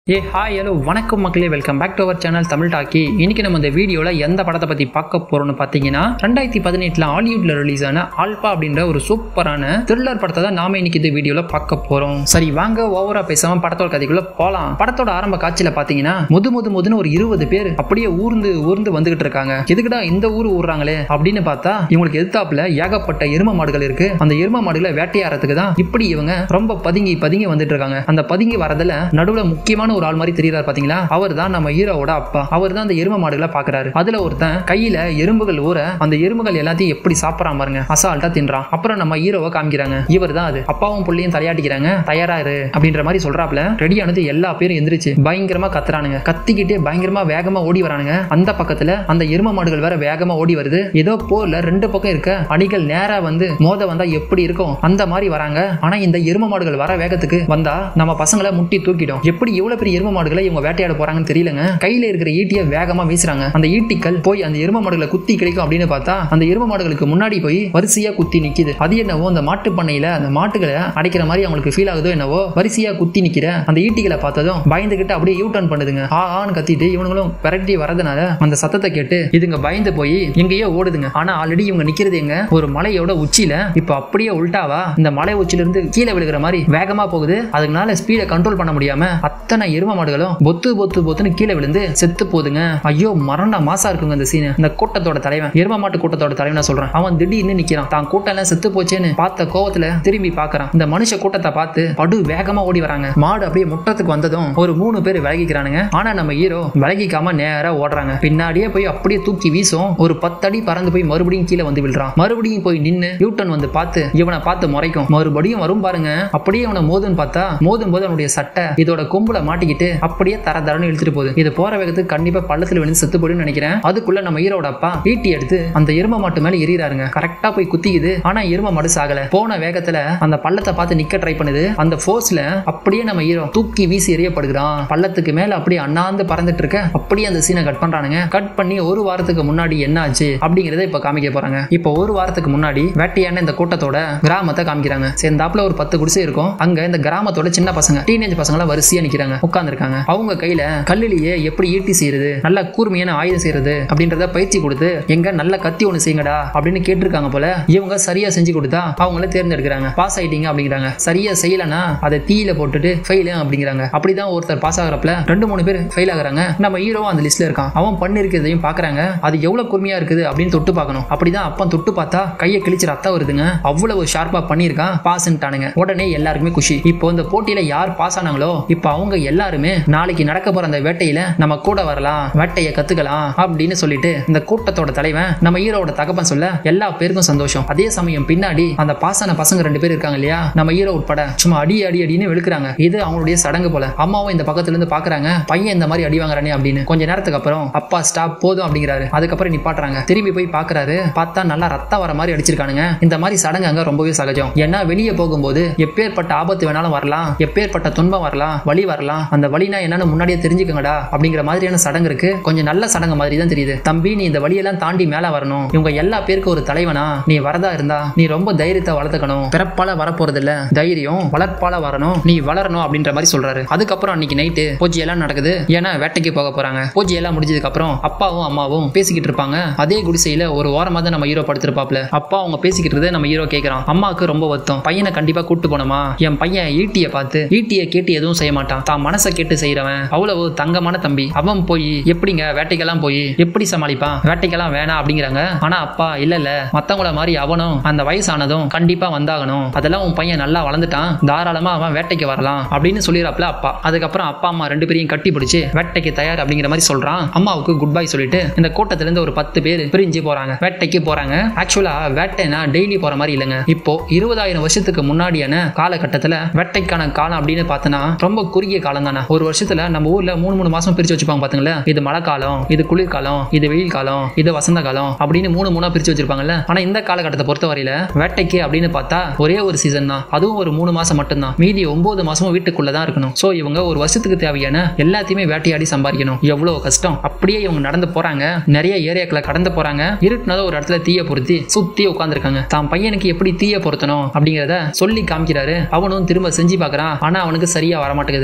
ஏ hi hello வணக்கம் மக்களே welcome back to our channel Tamil talkie இன்னைக்கு நம்ம இந்த வீடியோவில் எந்த படத்தை பற்றி பார்க்க போறோம்னு பார்த்தீங்கன்னா ரெண்டாயிரத்தி பதினெட்டில் ஹாலிவுட்ல ரிலீஸ் ஆன ஆல்பா அப்படின்ற ஒரு சூப்பரான த்ரில்லர் படத்தை தான் நாம இன்னைக்கு இந்த வீடியோவில் பார்க்க போறோம் சரி வாங்க ஓவரா பேசாம படத்தோட கதைக்குள்ள போலாம் படத்தோட ஆரம்ப காட்சியில பார்த்தீங்கன்னா முது முது முதுன்னு ஒரு இருபது பேர் அப்படியே ஊர்ந்து ஊர்ந்து வந்துகிட்டு இருக்காங்க எதுக்குடா இந்த ஊர் ஊர்றாங்களே அப்படின்னு பார்த்தா இவங்களுக்கு எதிர்த்தாப்புல ஏகப்பட்ட எரும மாடுகள் இருக்கு அந்த எரும மாடுகளை வேட்டையாடுறதுக்கு தான் இப்படி இவங்க ரொம்ப பதுங்கி பதுங்கி வந்துட்டு இருக்காங்க அந்த பதுங்கி வரதுல நடுவுல முக்கியமான ஒரு ஆள் மாதிரி தெரியுறாரு பாத்தீங்களா அவர் தான் நம்ம ஹீரோவோட அப்பா அவர் தான் அந்த எரும மாடுகளை பாக்குறாரு அதுல ஒருத்தன் கையில எறும்புகள் ஊற அந்த எறும்புகள் எல்லாத்தையும் எப்படி சாப்பிடறான் பாருங்க அசால்ட்டா தின்றான் அப்புறம் நம்ம ஹீரோவை காமிக்கிறாங்க இவர் தான் அது அப்பாவும் புள்ளையும் தலையாட்டிக்கிறாங்க தயாரா இரு அப்படின்ற மாதிரி சொல்றாப்ல ரெடியானது எல்லா பேரும் எந்திரிச்சு பயங்கரமா கத்துறானுங்க கத்திக்கிட்டே பயங்கரமா வேகமா ஓடி வரானுங்க அந்த பக்கத்துல அந்த எரும மாடுகள் வேற வேகமா ஓடி வருது ஏதோ போர்ல ரெண்டு பக்கம் இருக்க அடிகள் நேரா வந்து மோத வந்தா எப்படி இருக்கும் அந்த மாதிரி வராங்க ஆனா இந்த எரும மாடுகள் வர வேகத்துக்கு வந்தா நம்ம பசங்களை முட்டி தூக்கிடும் எப்படி இவ்வளவு பெரிய எரும மாடுகளை இவங்க வேட்டையாட போறாங்கன்னு தெரியலங்க கையில இருக்கிற ஈட்டியை வேகமா வீசுறாங்க அந்த ஈட்டிகள் போய் அந்த எரும மாடுகளை குத்தி கிடைக்கும் அப்படின்னு பார்த்தா அந்த எரும மாடுகளுக்கு முன்னாடி போய் வரிசையா குத்தி நிக்குது அது என்னவோ அந்த மாட்டு பண்ணையில அந்த மாட்டுகளை அடைக்கிற மாதிரி அவங்களுக்கு ஃபீல் ஆகுதோ என்னவோ வரிசையா குத்தி நிக்கிற அந்த ஈட்டிகளை பார்த்ததும் பயந்துகிட்டு அப்படியே யூ டர்ன் பண்ணுதுங்க ஆ ஆன்னு கத்திட்டு இவனுங்களும் விரட்டி வரதுனால அந்த சத்தத்தை கேட்டு இதுங்க பயந்து போய் எங்கேயோ ஓடுதுங்க ஆனா ஆல்ரெடி இவங்க நிக்கிறது எங்க ஒரு மலையோட உச்சியில இப்ப அப்படியே உல்டாவா இந்த மலை உச்சில இருந்து கீழே விழுகிற மாதிரி வேகமா போகுது அதுக்குனால ஸ்பீடை கண்ட்ரோல் பண்ண முடியாம அத்தனை எரும மாடுகளும் பொத்து பொத்து பொத்துன்னு கீழே விழுந்து செத்து போகுதுங்க ஐயோ மரண மாசா இருக்குங்க இந்த சீன் இந்த கூட்டத்தோட தலைவன் எரும மாட்டு கூட்டத்தோட தலைவன் நான் சொல்றேன் அவன் திடீர்னு நிக்கிறான் தான் கூட்டம் எல்லாம் செத்து போச்சேன்னு பார்த்த கோவத்துல திரும்பி பாக்குறான் இந்த மனுஷ கூட்டத்தை பார்த்து படு வேகமா ஓடி வராங்க மாடு அப்படியே முட்டத்துக்கு வந்ததும் ஒரு மூணு பேர் விலகிக்கிறானுங்க ஆனா நம்ம ஹீரோ விலகிக்காம நேரா ஓடுறாங்க பின்னாடியே போய் அப்படியே தூக்கி வீசும் ஒரு பத்தடி பறந்து போய் மறுபடியும் கீழே வந்து விழுறான் மறுபடியும் போய் நின்னு யூட்டன் வந்து பார்த்து இவனை பார்த்து முறைக்கும் மறுபடியும் வரும் பாருங்க அப்படியே அவனை மோதுன்னு பார்த்தா மோதும் போது அவனுடைய சட்டை இதோட கொம்புல மாட்டிக்கிட்டு அப்படியே தர தரன்னு இழுத்துட்டு போகுது இது போற வேகத்துக்கு கண்டிப்பா பள்ளத்துல விழுந்து செத்து போடுன்னு நினைக்கிறேன் அதுக்குள்ள நம்ம ஹீரோட அப்பா ஈட்டி எடுத்து அந்த எரும மாட்டு மேல எறிறாருங்க கரெக்டா போய் குத்திக்குது ஆனா எரும மாடு சாகல போன வேகத்துல அந்த பள்ளத்தை பார்த்து நிக்க ட்ரை பண்ணுது அந்த ஃபோர்ஸ்ல அப்படியே நம்ம ஹீரோ தூக்கி வீசி எறியப்படுகிறான் பள்ளத்துக்கு மேல அப்படியே அண்ணாந்து பறந்துட்டு இருக்க அப்படியே அந்த சீனை கட் பண்றானுங்க கட் பண்ணி ஒரு வாரத்துக்கு முன்னாடி என்ன ஆச்சு அப்படிங்கறத இப்ப காமிக்க போறாங்க இப்போ ஒரு வாரத்துக்கு முன்னாடி வேட்டையான இந்த கூட்டத்தோட கிராமத்தை காமிக்கிறாங்க சேர்ந்தாப்புல ஒரு பத்து குடிசை இருக்கும் அங்க இந்த கிராமத்தோட சின்ன பசங்க டீனேஜ் பசங்க வரிசையா நிக்கிறாங்க உட்காந்துருக்காங்க அவங்க கையில கல்லிலேயே எப்படி ஈட்டி செய்யறது நல்ல கூர்மையான ஆயுதம் செய்யறது அப்படின்றத பயிற்சி கொடுத்து எங்க நல்ல கத்தி ஒண்ணு செய்யுங்கடா அப்படின்னு கேட்டிருக்காங்க போல இவங்க சரியா செஞ்சு கொடுத்தா அவங்கள தேர்ந்தெடுக்கிறாங்க பாஸ் ஆயிட்டீங்க அப்படிங்கிறாங்க சரியா செய்யலனா அதை தீயில போட்டுட்டு ஃபெயில் அப்படிங்கிறாங்க அப்படிதான் ஒருத்தர் பாஸ் ஆகிறப்பல ரெண்டு மூணு பேர் ஃபெயில் ஆகுறாங்க நம்ம ஹீரோவும் அந்த லிஸ்ட்ல இருக்கான் அவன் பண்ணிருக்கிறதையும் பாக்குறாங்க அது எவ்வளவு கூர்மையா இருக்குது அப்படின்னு தொட்டு பார்க்கணும் அப்படிதான் அப்பன் தொட்டு பார்த்தா கையை கிழிச்சு ரத்தம் வருதுங்க அவ்வளவு ஷார்ப்பா பண்ணியிருக்கான் பாஸ்ன்ட்டானுங்க உடனே எல்லாருக்குமே குஷி இப்போ இந்த போட்டியில யார் பாஸ் ஆனாங்களோ இப்போ அவங்க எல்லாருமே நாளைக்கு நடக்க போற அந்த வேட்டையில நம்ம கூட வரலாம் வேட்டையை கத்துக்கலாம் அப்படின்னு சொல்லிட்டு இந்த கூட்டத்தோட தலைவன் நம்ம ஹீரோவோட தகப்பன் சொல்ல எல்லா பேருக்கும் சந்தோஷம் அதே சமயம் பின்னாடி அந்த பாசான பசங்க ரெண்டு பேர் இருக்காங்க இல்லையா நம்ம ஹீரோ உட்பட சும்மா அடி அடி அடின்னு வெளுக்குறாங்க இது அவங்களுடைய சடங்கு போல அம்மாவும் இந்த பக்கத்துல இருந்து பாக்குறாங்க பையன் இந்த மாதிரி அடி வாங்குறானே அப்படின்னு கொஞ்ச நேரத்துக்கு அப்புறம் அப்பா ஸ்டாப் போதும் அப்படிங்கிறாரு அதுக்கப்புறம் நிப்பாட்டுறாங்க திரும்பி போய் பாக்குறாரு பார்த்தா நல்லா ரத்தம் வர மாதிரி அடிச்சிருக்கானுங்க இந்த மாதிரி சடங்கு அங்க ரொம்பவே சகஜம் ஏன்னா வெளியே போகும்போது எப்பேற்பட்ட ஆபத்து வேணாலும் வரலாம் எப்பேற்பட்ட துன்பம் வரலாம் வழி வரலாம் அந்த வழினா என்னன்னு முன்னாடியே தெரிஞ்சுக்கங்கடா அப்படிங்கிற மாதிரியான சடங்கு இருக்கு கொஞ்சம் நல்ல சடங்கு மாதிரி தான் தெரியுது தம்பி நீ இந்த வழியெல்லாம் தாண்டி மேல வரணும் இவங்க எல்லா பேருக்கும் ஒரு தலைவனா நீ வரதா இருந்தா நீ ரொம்ப தைரியத்தை வளர்த்துக்கணும் பிறப்பால வரப்போறது இல்ல தைரியம் வளர்ப்பால வரணும் நீ வளரணும் அப்படின்ற மாதிரி சொல்றாரு அதுக்கப்புறம் அன்னைக்கு நைட்டு பூஜை எல்லாம் நடக்குது ஏன்னா வேட்டைக்கு போக போறாங்க பூஜை எல்லாம் முடிஞ்சதுக்கு அப்புறம் அப்பாவும் அம்மாவும் பேசிக்கிட்டு இருப்பாங்க அதே குடிசையில ஒரு ஓரமா தான் நம்ம ஹீரோ படுத்திருப்பாப்ல அப்பா அவங்க பேசிக்கிட்டு இருந்ததை நம்ம ஹீரோ கேட்கறான் அம்மாவுக்கு ரொம்ப வருத்தம் பையனை கண்டிப்பா கூட்டு போனோமா என் பையன் ஈட்டியை பார்த்து ஈட்டியை கேட்டு எதுவும் செய்ய மாட்டான் தான் மனசை கேட்டு செய்யறவன் அவ்வளவு தங்கமான தம்பி அவன் போய் எப்படிங்க வேட்டைக்கெல்லாம் போய் எப்படி சமாளிப்பான் வேட்டைக்கெல்லாம் வேணாம் அப்படிங்கிறாங்க ஆனா அப்பா இல்ல இல்ல மத்தவங்கள மாதிரி அவனும் அந்த வயசானதும் கண்டிப்பா வந்தாகணும் அதெல்லாம் உன் பையன் நல்லா வளர்ந்துட்டான் தாராளமா அவன் வேட்டைக்கு வரலாம் அப்படின்னு சொல்லிடுறாப்ல அப்பா அதுக்கப்புறம் அப்பா அம்மா ரெண்டு பேரையும் கட்டி பிடிச்சு வேட்டைக்கு தயார் அப்படிங்கிற மாதிரி சொல்றான் அம்மாவுக்கு குட் பை சொல்லிட்டு இந்த கூட்டத்துல இருந்து ஒரு பத்து பேர் பிரிஞ்சு போறாங்க வேட்டைக்கு போறாங்க ஆக்சுவலா வேட்டைனா டெய்லி போற மாதிரி இல்லைங்க இப்போ இருபதாயிரம் வருஷத்துக்கு முன்னாடியான காலகட்டத்துல வேட்டைக்கான காலம் அப்படின்னு பார்த்தோன்னா ரொம்ப குறுகிய காலம் தானே ஒரு வருஷத்துல நம்ம ஊர்ல மூணு மூணு மாசம் பிரிச்சு வச்சுப்பாங்க பாத்துங்களேன் இது மழை காலம் இது குளிர்காலம் இது வெயில் காலம் இது வசந்த காலம் அப்படின்னு மூணு மூணா பிரிச்சு வச்சிருப்பாங்கல்ல ஆனா இந்த காலகட்டத்தை பொறுத்தவரையில வேட்டைக்கு அப்படின்னு பார்த்தா ஒரே ஒரு சீசன் தான் அதுவும் ஒரு மூணு மாசம் மட்டும்தான் மீதி ஒன்பது மாசமும் வீட்டுக்குள்ள தான் இருக்கணும் சோ இவங்க ஒரு வருஷத்துக்கு தேவையான எல்லாத்தையுமே வேட்டையாடி சம்பாதிக்கணும் எவ்வளவு கஷ்டம் அப்படியே இவங்க நடந்து போறாங்க நிறைய ஏரியாக்களை கடந்து போறாங்க இருட்டுனதும் ஒரு இடத்துல தீய பொருத்தி சுத்தி உட்காந்துருக்காங்க தான் பையனுக்கு எப்படி தீய பொருத்தணும் அப்படிங்கிறத சொல்லி காமிக்கிறாரு அவனும் திரும்ப செஞ்சு பார்க்கறான் ஆனா அவனுக்கு சரியா வர மாட்டேங்குது பரவாயில்ல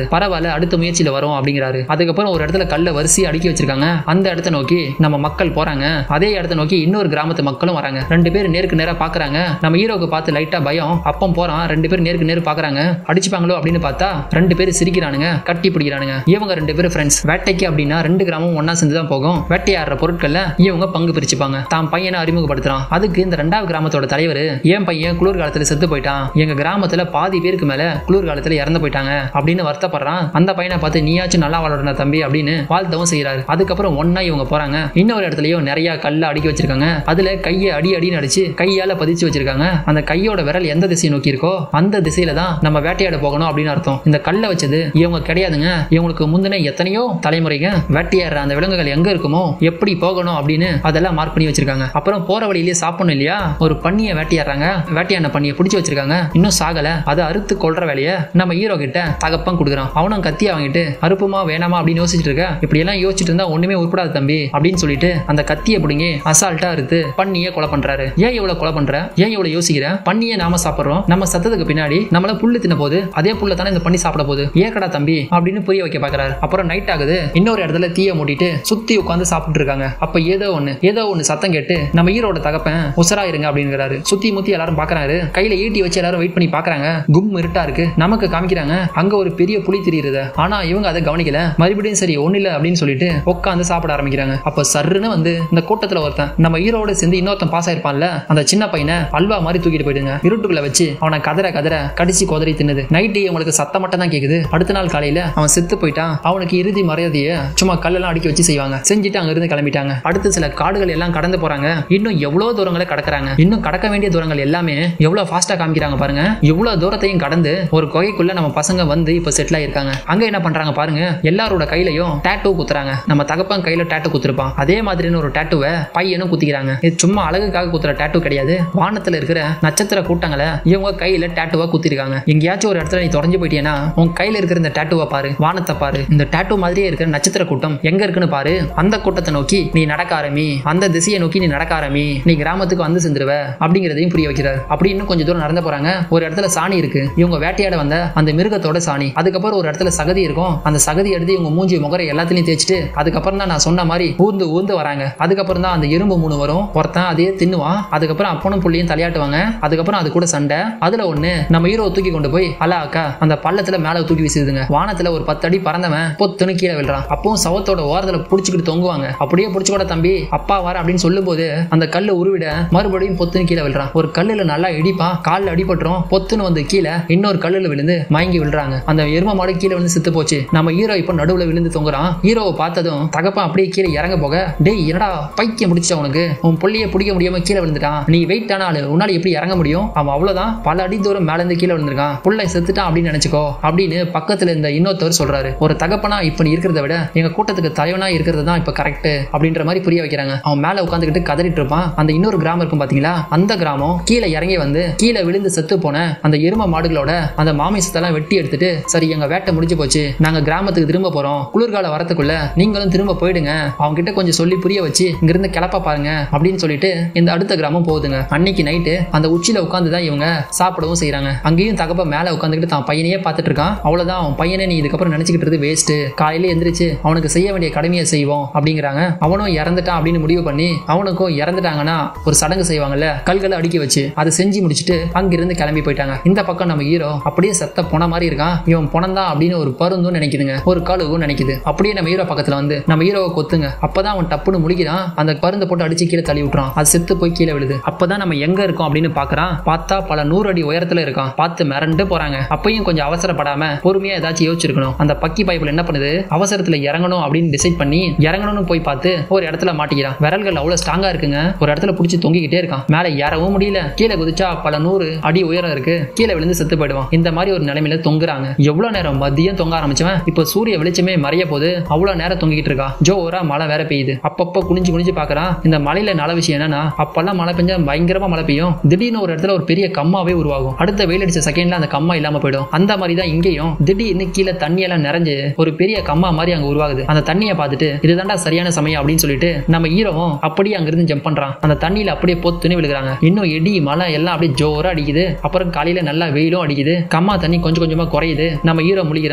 அடுத்த முயற்சியில வரும் அப்படிங்கிறாரு அதுக்கப்புறம் ஒரு இடத்துல கல்ல வரிசையை அடுக்கி வச்சிருக்காங்க அந்த இடத்த நோக்கி நம்ம மக்கள் போறாங்க அதே இடத்த நோக்கி இன்னொரு கிராமத்து மக்களும் வராங்க ரெண்டு பேர் நேருக்கு நேரா பாக்குறாங்க நம்ம ஹீரோக்கு பார்த்து லைட்டா பயம் அப்பம் போறான் ரெண்டு பேரும் நேருக்கு நேரு பாக்குறாங்க அடிச்சுப்பாங்களோ அப்படின்னு பார்த்தா ரெண்டு பேரும் சிரிக்கிறானுங்க கட்டி பிடிக்கிறானுங்க இவங்க ரெண்டு பேரும் ஃப்ரெண்ட்ஸ் வேட்டைக்கு அப்படின்னா ரெண்டு கிராமம் ஒன்னா சேர்ந்து தான் போகும் வேட்டையாடுற பொருட்கள்ல இவங்க பங்கு பிரிச்சுப்பாங்க தான் பையனை அறிமுகப்படுத்துறான் அதுக்கு இந்த ரெண்டாவது கிராமத்தோட தலைவர் என் பையன் குளிர் காலத்துல செத்து போயிட்டான் எங்க கிராமத்துல பாதி பேருக்கு மேல குளிர் காலத்துல இறந்து போயிட்டாங்க அப்படின்னு வருத்தப்படுறான் அந்த பையனை பார்த்து நீயாச்சும் நல்லா வாழணும் தம்பி அப்படின்னு வாழ்த்தவும் செய்யறாரு அதுக்கப்புறம் ஒன்னா இவங்க போறாங்க இன்னொரு இடத்துலயும் நிறைய கல்ல அடுக்கி வச்சிருக்காங்க அதுல கையை அடி அடின்னு அடிச்சு கையால பதிச்சு வச்சிருக்காங்க அந்த கையோட விரல் எந்த திசையை நோக்கி இருக்கோ அந்த திசையில தான் நம்ம வேட்டையாட போகணும் அப்படின்னு அர்த்தம் இந்த கல்லை வச்சது இவங்க கிடையாதுங்க இவங்களுக்கு முந்தின எத்தனையோ தலைமுறைங்க வேட்டையாடுற அந்த விலங்குகள் எங்க இருக்குமோ எப்படி போகணும் அப்படின்னு அதெல்லாம் மார்க் பண்ணி வச்சிருக்காங்க அப்புறம் போற வழியிலேயே சாப்பிடணும் இல்லையா ஒரு பண்ணியை வேட்டையாடுறாங்க வேட்டையான பண்ணியை பிடிச்சி வச்சிருக்காங்க இன்னும் சாகல அதை அறுத்து கொள்ற வேலையை நம்ம ஹீரோ கிட்ட தகப்பம் கொடுக்குறான் அவனும் கத்தி வாங்கிட்டு அறுப்புமா வேணாமா அப்படின்னு யோசிச்சுட்டு இருக்க இப்படி எல்லாம் யோசிச்சுட்டு இருந்தா ஒண்ணுமே உருப்படாது தம்பி அப்படின்னு சொல்லிட்டு அந்த கத்தியை பிடிங்கி அசால்ட்டா அறுத்து பண்ணியை கொலை பண்றாரு ஏன் இவ்வளவு கொலை பண்ற ஏன் இவ்வளவு யோசிக்கிற பண்ணியை நாம சாப்பிடுறோம் நம்ம சத்தத்துக்கு பின்னாடி நம்மள புல்லு தின்ன போது அதே புல்ல தானே இந்த பண்ணி சாப்பிட போகுது ஏக்கடா தம்பி அப்படின்னு புரிய வைக்க பாக்குறாரு அப்புறம் நைட் ஆகுது இன்னொரு இடத்துல தீய மூட்டிட்டு சுத்தி உட்காந்து சாப்பிட்டு இருக்காங்க அப்ப ஏதோ ஒண்ணு ஏதோ ஒண்ணு சத்தம் கேட்டு நம்ம ஹீரோட தகப்பன் உசரா இருங்க அப்படிங்கிறாரு சுத்தி முத்தி எல்லாரும் பாக்குறாரு கையில ஈட்டி வச்சு எல்லாரும் வெயிட் பண்ணி பாக்குறாங்க கும் இருட்டா இருக்கு நமக்கு காமிக்கிறாங்க அங்க ஒரு பெரிய புலி தெரியுது ஆனா இவங்க அதை கவனிக்கல மறுபடியும் சரி ஒண்ணு இல்ல அப்படின்னு சொல்லிட்டு உட்காந்து சாப்பிட ஆரம்பிக்கிறாங்க அப்ப சர்ருன்னு வந்து இந்த கூட்டத்துல ஒருத்தன் நம்ம ஹீரோட சேர்ந்து இன்னொருத்தன் பாஸ் ஆயிருப்பான்ல அந்த சின்ன பையனை அல்வா மாதிரி தூக்கிட்டு போயிடுங்க இருட்டுக்குள்ள வச்சு அவனை கதற கதற கடிச்சு கொதறி தின்னுது நைட்டு இவங்களுக்கு சத்தம் மட்டும் தான் கேக்குது அடுத்த நாள் காலையில அவன் செத்து போயிட்டான் அவனுக்கு இறுதி மரியாதையை சும்மா கல்லெல்லாம் அடுக்கி வச்சு செய்வாங்க செஞ்சுட்டு அங்க இருந்து கிளம்பிட்டாங்க அடுத்து சில காடுகள் எல்லாம் கடந்து போறாங்க இன்னும் எவ்வளவு தூரங்களை கடக்குறாங்க இன்னும் கடக்க வேண்டிய தூரங்கள் எல்லாமே எவ்வளவு ஃபாஸ்டா காமிக்கிறாங்க பாருங்க இவ்வளவு தூரத்தையும் கடந்து ஒரு குகைக்குள்ள நம்ம பசங்க வந்து இப்ப செட்டில் ஆயிருக்காங்க அங்க என்ன பண்றாங்க பாருங்க எல்லாரோட கையிலயும் டேட்டூ குத்துறாங்க நம்ம தகப்பன் கையில டேட்டூ குத்துருப்பான் அதே மாதிரின்னு ஒரு டேட்டூவை பையனும் குத்திக்கிறாங்க இது சும்மா அழகுக்காக குத்துற டேட்டூ கிடையாது வானத்துல இருக்கிற நட்சத்திர கூட்டங்களை இவங்க கையில டேட்டூவா குத்திருக்காங்க எங்கேயாச்சும் ஒரு இடத்துல நீ தொடஞ்சு போயிட்டீங்கன்னா உன் கையில இருக்கிற இந்த டேட்டூவை பாரு வானத்தை பாரு இந்த டேட்டூ மாதிரியே இருக்கிற நட்சத்திர கூட்டம் எங்க இருக்குன்னு பாரு அந்த கூட்டத்தை நோக்கி நீ நடக்க ஆரம்பி அந்த திசையை நோக்கி நீ நடக்க ஆரம்பி நீ கிராமத்துக்கு வந்து செஞ்சிருவ அப்படிங்கிறதையும் புரிய வைக்கிறார் அப்படி இன்னும் கொஞ்சம் தூரம் நடந்து போறாங்க ஒரு இடத்துல சாணி இருக்கு இவங்க வேட்டையாட வந்த அந்த மிருகத்தோட சாணி அதுக்கப்புறம் ஒரு இடத்துல சகதி இருக்கும் அந்த சகதி எடுத்து இவங்க மூஞ்சி முகரை எல்லாத்தையும் தேய்ச்சிட்டு அதுக்கப்புறம் தான் நான் சொன்ன மாதிரி ஊர்ந்து ஊர்ந்து வராங்க அதுக்கப்புறம் தான் அந்த எறும்பு மூணு வரும் ஒருத்தன் அதையே தின்னுவான் அதுக்கப்புறம் அப்பனும் புள்ளியும் தலையாட்டுவாங்க அதுக்கப்புறம் அது கூட சண்டை அதுல ஒண்ணு நம்ம ஹீரோ தூக்கி கொண்டு போய் அலா அக்கா அந்த பள்ளத்துல மேல தூக்கி வீசுதுங்க வானத்துல ஒரு பத்து அடி பறந்தவன் பொத்துன்னு கீழே விழுறான் அப்பவும் சவத்தோட ஓரத்துல புடிச்சுக்கிட்டு தொங்குவாங்க அப்படியே புடிச்சு கூட தம்பி அப்பா வர அப்படின்னு சொல்லும் போது அந்த கல்லை உருவிட மறுபடியும் பொத்துன்னு கீழே விழுறான் ஒரு கல்லுல நல்லா இடிப்பான் கால்ல அடிபட்டுரும் பொத்துன்னு வந்து கீழே இன்னொரு கல்லுல விழுந்து மயங்கி விழுறாங்க அந்த எரும மாடு கீழே விழுந்து செத்து போச்சு நம்ம ஹீரோ இப்போ நடுவுல விழுந்து தொங்குறான் ஹீரோவை பார்த்ததும் தகப்பன் அப்படியே கீழே இறங்க போக டேய் என்னடா பைக்கியம் முடிச்சா உனக்கு உன் புள்ளைய பிடிக்க முடியாம கீழே விழுந்துட்டான் நீ வெயிட் ஆன ஆளு உன்னால எப்படி இறங்க முடியும் அவன் அவ்வளவுதான் பல அடி தூரம் மேல இருந்து கீழே விழுந்திருக்கான் புள்ளை செத்துட்டான் அப்படின்னு நினைச்சுக்கோ அப்படின்னு பக்கத்துல இருந்த இன்னொருத்தவர் சொல்றாரு ஒரு தகப்பனா இப்ப நீ இருக்கிறத விட எங்க கூட்டத்துக்கு தலைவனா இருக்கிறது தான் இப்ப கரெக்ட் அப்படின்ற மாதிரி புரிய வைக்கிறாங்க அவன் மேல உட்காந்துக்கிட்டு கதறிட்டு இருப்பான் அந்த இன்னொரு கிராமம் இருக்கும் பாத்தீங்களா அந்த கிராமம் கீழே இறங்கி வந்து கீழே விழுந்து செத்து போன அந்த எரும மாடுகளோட அந்த மாமிசத்தெல்லாம் வெட்டி எடுத்துட்டு சரி எங்க வேட்டை முடிஞ்சு போச்சு நாங்க கிராமத்துக்கு திரும்ப போறோம் குளிர்காலம் வரத்துக்குள்ள நீங்களும் திரும்ப போயிடுங்க அவங்க கிட்ட கொஞ்சம் சொல்லி புரிய வச்சு இங்கிருந்து கிளப்ப பாருங்க அப்படின்னு சொல்லிட்டு இந்த அடுத்த கிராமம் போகுதுங்க அன்னைக்கு நைட்டு அந்த உச்சியில உட்காந்து தான் இவங்க சாப்பிடவும் செய்றாங்க அங்கேயும் தகப்ப மேல உட்காந்துக்கிட்டு தான் பையனையே பார்த்துட்டு இருக்கான் அவ்வளவுதான் அவன் பையனை நீ இதுக்கப்புறம் நினைச்சுக்கிட்டு வேஸ்ட் காலையில எந்திரிச்சு அவனுக்கு செய்ய வேண்டிய கடமையை செய்வோம் அப்படிங்கிறாங்க அவனும் இறந்துட்டான் அப்படின்னு முடிவு பண்ணி அவனுக்கும் இறந்துட்டாங்கன்னா ஒரு சடங்கு செய்வாங்கல்ல கல்களை அடுக்கி வச்சு அதை செஞ்சு முடிச்சுட்டு அங்கிருந்து கிளம்பி போயிட்டாங்க இந்த பக்கம் நம்ம ஹீரோ அப்படியே செத்த பொண மாதிரி இருக்கான் இவன் பொணந்தான் அப்படின்னு ஒரு பருந்தும் நினைக்குதுங்க ஒரு கழுவும் நினைக்குது அப்படியே நம்ம ஹீரோ பக்கத்துல வந்து நம்ம ஹீரோவை கொத்துங்க அப்பதான் அவன் டப்புன்னு முடிக்கிறான் அந்த பருந்தை போட்டு அடிச்சு கீழே தள்ளி விட்டுறான் அது செத்து போய் கீழே விழுது அப்பதான் நம்ம எங்க இருக்கோம் அப்படின்னு பாக்குறான் பார்த்தா பல நூறு அடி உயரத்துல இருக்கான் பார்த்து மிரண்டு போறாங்க அப்பயும் கொஞ்சம் அவசரப்படாம பொறுமையா ஏதாச்சும் யோசிச்சிருக்கணும் அந்த பக்கி பைப்பில் என்ன பண்ணுது அவசரத்துல இறங்கணும் அப்படின்னு டிசைட் பண்ணி இறங்கணும்னு போய் பார்த்து ஒரு இடத்துல மாட்டிக்கிறான் விரல்கள் அவ்வளவு ஸ்ட்ராங்கா இருக்குங்க ஒரு இடத்துல பிடிச்சி தொங்கிக்கிட்டே இருக்கான் மேல ஏறவும் முடியல கீழே குதிச்சா பல நூறு அடி உயரம் இருக்கு கீழே விழுந்து செத்து போயிடுவான் இந்த மாதிரி ஒரு நிலைமையில தொங்குறாங்க எவ்வளவு நேரம் மதியம் தொங்க ஆரம்பிச்சவன் இப்போ சூரிய வெளிச்சமே மறைய போது அவ்வளவு நேரம் தொங்கிட்டு இருக்கா ஜோரா மழை வேற பெய்யுது அப்பப்போ குனிஞ்சு குனிஞ்சு பாக்குறான் இந்த மலையில நல்ல விஷயம் என்னன்னா அப்பெல்லாம் மழை பெஞ்சா பயங்கரமா மழை பெய்யும் திடீர்னு ஒரு இடத்துல ஒரு பெரிய கம்மாவே உருவாகும் அடுத்த வெயில் அடிச்ச செகண்ட்ல அந்த கம்மா இல்லாம போயிடும் அந்த மாதிரி தான் இங்கேயும் திடீர்னு கீழே தண்ணி எல்லாம் நிறைஞ்சு ஒரு பெரிய கம்மா மாதிரி அங்க உருவாகுது அந்த தண்ணியை பார்த்துட்டு இதுதான்டா சரியான சமயம் அப்படின்னு சொல்லிட்டு நம்ம ஹீரோவும் அப்படியே அங்கிருந்து ஜம்ப் பண்றான் அந்த தண்ணியில அப்படியே பொத்துன்னு விழுகிறாங்க இன்னும் இடி மழை எல்லாம் அப்படியே ஜோரா அடிக்குது அப்புறம் காலையில நல்லா வெயிலும் அடிக்குது கம்மா தண்ணி கொஞ்சம் கொஞ்சமா குறையுது நம்ம ஹீரோ முழிக்கிறான்